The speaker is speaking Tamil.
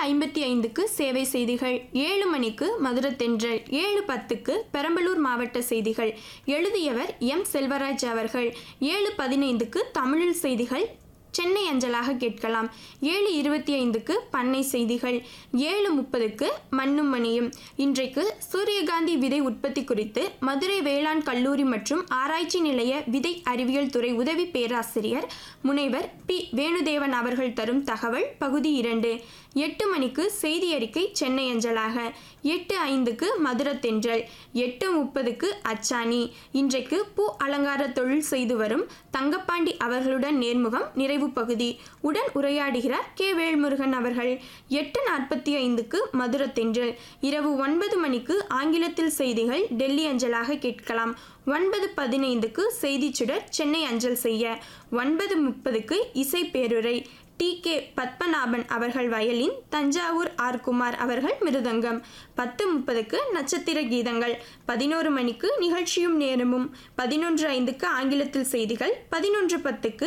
ஐம்பத்தி ஐந்துக்கு சேவை செய்திகள் ஏழு மணிக்கு மதுரத்தென்றல் ஏழு பத்துக்கு பெரம்பலூர் மாவட்ட செய்திகள் எழுதியவர் எம் செல்வராஜ் அவர்கள் ஏழு பதினைந்துக்கு தமிழில் செய்திகள் சென்னை அஞ்சலாக கேட்கலாம் ஏழு இருபத்தி ஐந்துக்கு பண்ணை செய்திகள் ஏழு முப்பதுக்கு மண்ணும் மணியும் இன்றைக்கு சூரியகாந்தி விதை உற்பத்தி குறித்து மதுரை வேளாண் கல்லூரி மற்றும் ஆராய்ச்சி நிலைய விதை அறிவியல் துறை உதவி பேராசிரியர் முனைவர் பி வேணுதேவன் அவர்கள் தரும் தகவல் பகுதி இரண்டு எட்டு மணிக்கு செய்தி அறிக்கை சென்னை அஞ்சலாக எட்டு ஐந்துக்கு மதுரத்தென்றல் எட்டு முப்பதுக்கு அச்சாணி இன்றைக்கு பூ அலங்கார தொழில் செய்து வரும் தங்கப்பாண்டி அவர்களுடன் நேர்முகம் நிறைவு பகுதி உடன் உரையாடுகிறார் கே வேல்முருகன் அவர்கள் எட்டு நாற்பத்தி ஐந்துக்கு மதுரத்தென்றல் இரவு ஒன்பது மணிக்கு ஆங்கிலத்தில் செய்திகள் டெல்லி அஞ்சலாக கேட்கலாம் ஒன்பது பதினைந்துக்கு செய்திச் சுடர் சென்னை அஞ்சல் செய்ய ஒன்பது முப்பதுக்கு இசை பேருரை டி கே பத்மநாபன் அவர்கள் வயலின் தஞ்சாவூர் ஆர் குமார் அவர்கள் மிருதங்கம் பத்து முப்பதுக்கு நட்சத்திர கீதங்கள் பதினோரு மணிக்கு நிகழ்ச்சியும் நேரமும் பதினொன்று ஐந்துக்கு ஆங்கிலத்தில் செய்திகள் பதினொன்று பத்துக்கு